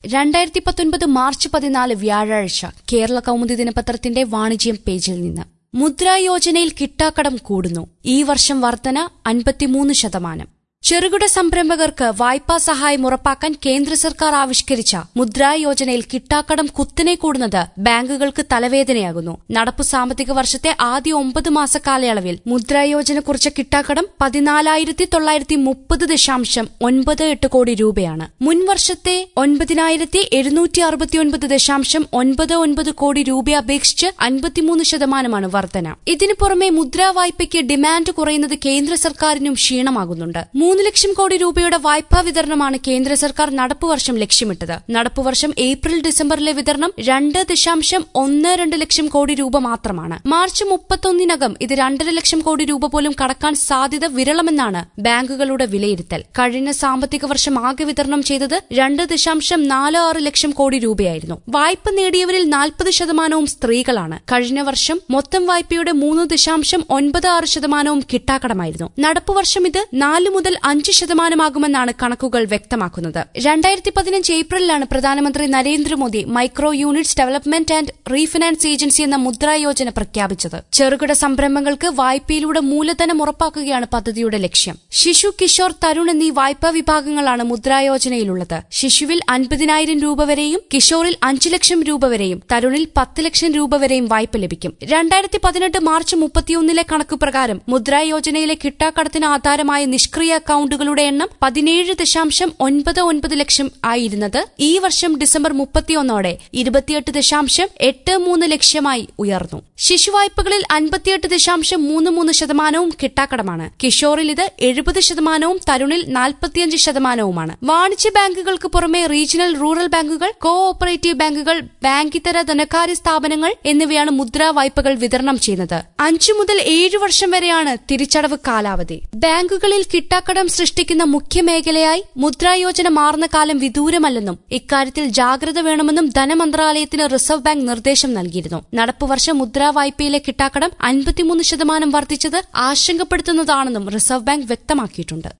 രണ്ടായിരത്തി പത്തൊൻപത് മാർച്ച് പതിനാല് വ്യാഴാഴ്ച കേരള കൗമുദി ദിനപത്രത്തിന്റെ വാണിജ്യം പേജിൽ നിന്ന് മുദ്രാ യോജനയിൽ കിട്ടാക്കടം കൂടുന്നു ഈ വർഷം വർധന അൻപത്തിമൂന്ന് ശതമാനം ചെറുകിട സംരംഭകർക്ക് വായ്പാ സഹായം ഉറപ്പാക്കാൻ കേന്ദ്ര സർക്കാർ ആവിഷ്കരിച്ച മുദ്രാ യോജനയിൽ കിട്ടാക്കടം കുത്തനെ കൂടുന്നത് ബാങ്കുകൾക്ക് തലവേദനയാകുന്നു നടപ്പു സാമ്പത്തിക വർഷത്തെ ആദ്യ ഒമ്പത് മാസ കാലയളവിൽ മുദ്രാ യോജന കുറിച്ച കിട്ടാക്കടം പതിനാലായിരത്തി തൊള്ളായിരത്തി മുപ്പത് ദശാംശം ഒൻപത് എട്ട് കോടി രൂപയാണ് മുൻ വർഷത്തെ ഒൻപതിനായിരത്തി എഴുന്നൂറ്റി അറുപത്തിയൊൻപത് ദശാംശം ഒൻപത് ഒൻപത് കോടി രൂപയെ അപേക്ഷിച്ച് അൻപത്തിമൂന്ന് ശതമാനമാണ് വർധന ഇതിനു പുറമെ മുദ്രാ വായ്പയ്ക്ക് ഡിമാൻഡ് കുറയുന്നത് കേന്ദ്ര സർക്കാരിനും ക്ഷീണമാകുന്നുണ്ട് മൂന്ന് ലക്ഷം കോടി രൂപയുടെ വായ്പാ വിതരണമാണ് കേന്ദ്ര സർക്കാർ നടപ്പുവർഷം ലക്ഷ്യമിട്ടത് നടപ്പുവർഷം ഏപ്രിൽ ഡിസംബറിലെ വിതരണം രണ്ട് ദശാംശം ഒന്ന് രണ്ട് ലക്ഷം കോടി രൂപ മാത്രമാണ് മാർച്ച് മുപ്പത്തൊന്നിനകം ഇത് രണ്ടര ലക്ഷം കോടി രൂപ പോലും കടക്കാൻ സാധ്യത വിരളമെന്നാണ് ബാങ്കുകളുടെ വിലയിരുത്തൽ കഴിഞ്ഞ സാമ്പത്തിക വർഷം ആകെ വിതരണം ചെയ്തത് രണ്ട് ദശാംശം നാല് ആറ് ലക്ഷം കോടി രൂപയായിരുന്നു വായ്പ നേടിയവരിൽ നാൽപ്പത് ശതമാനവും സ്ത്രീകളാണ് കഴിഞ്ഞ വർഷം മൊത്തം വായ്പയുടെ മൂന്ന് ദശാംശം ഒൻപത് ആറ് ശതമാനവും കിട്ടാക്കടമായിരുന്നു നടപ്പുവർഷം ഇത് നാല് മുതൽ അഞ്ച് ശതമാനമാകുമെന്നാണ് കണക്കുകൾ വ്യക്തമാക്കുന്നത് രണ്ടായിരത്തി പതിനഞ്ച് ഏപ്രിലാണ് പ്രധാനമന്ത്രി Narendra Modi micro units development and refinance agency എന്ന മുദ്രാ യോജന പ്രഖ്യാപിച്ചത് ചെറുകിട സംരംഭങ്ങൾക്ക് വായ്പയിലൂടെ മൂലധനം ഉറപ്പാക്കുകയാണ് പദ്ധതിയുടെ ലക്ഷ്യം ശിശു കിഷോർ തരുൺ എന്നീ വായ്പാ വിഭാഗങ്ങളാണ് മുദ്രാ യോജനയിലുള്ളത് ശിശുവിൽ അൻപതിനായിരം രൂപ വരെയും കിഷോറിൽ അഞ്ച് ലക്ഷം രൂപ വരെയും തരുണിൽ പത്ത് ലക്ഷം രൂപ വരെയും വായ്പ ലഭിക്കും രണ്ടായിരത്തി പതിനെട്ട് മാർച്ച് മുപ്പത്തിയൊന്നിലെ കണക്ക് പ്രകാരം മുദ്രാ യോജനയിലെ കിട്ടാക്കടത്തിന് ആധാരമായ നിഷ്ക്രിയ അക്കൌണ്ടുകളുടെ എണ്ണം പതിനേഴ് ദശാംശം ഒൻപത് ഒൻപത് ലക്ഷം ആയിരുന്നത് ഈ വർഷം ഡിസംബർ മുപ്പത്തിയൊന്നോടെ ഇരുപത്തിയെട്ട് ദശാംശം എട്ട് മൂന്ന് ലക്ഷമായി ഉയർന്നു ശിശുവായ്പകളിൽ അൻപത്തിയെട്ട് ദശാംശം മൂന്ന് മൂന്ന് ശതമാനവും കിട്ടാക്കടമാണ് കിഷോറിൽ ഇത് എഴുപത് ശതമാനവും തരുണിൽ നാൽപ്പത്തിയഞ്ച് ശതമാനവുമാണ് വാണിജ്യ ബാങ്കുകൾക്ക് പുറമെ റീജിയണൽ റൂറൽ ബാങ്കുകൾ കോ ഓപ്പറേറ്റീവ് ബാങ്കുകൾ ബാങ്കിതര ധനകാര്യ സ്ഥാപനങ്ങൾ എന്നിവയാണ് മുദ്രാ വായ്പകൾ വിതരണം ചെയ്യുന്നത് അഞ്ചു മുതൽ ഏഴ് വർഷം വരെയാണ് തിരിച്ചടവ് കാലാവധി ബാങ്കുകളിൽ കിട്ടാക്കടം സൃഷ്ടിക്കുന്ന മുഖ്യ മേഖലയായി മുദ്രാ യോജന മാറുന്ന കാലം വിദൂരമല്ലെന്നും ഇക്കാര്യത്തിൽ ജാഗ്രത വേണമെന്നും ധനമന്ത്രാലയത്തിന് റിസർവ് ബാങ്ക് നിർദ്ദേശം നൽകിയിരുന്നു നടപ്പുവർഷം മുദ്രാ വായ്പയിലെ കിട്ടാക്കടം അൻപത്തിമൂന്ന് ശതമാനം വർദ്ധിച്ചത് ആശങ്കപ്പെടുത്തുന്നതാണെന്നും റിസർവ് ബാങ്ക് വ്യക്തമാക്കിയിട്ടുണ്ട്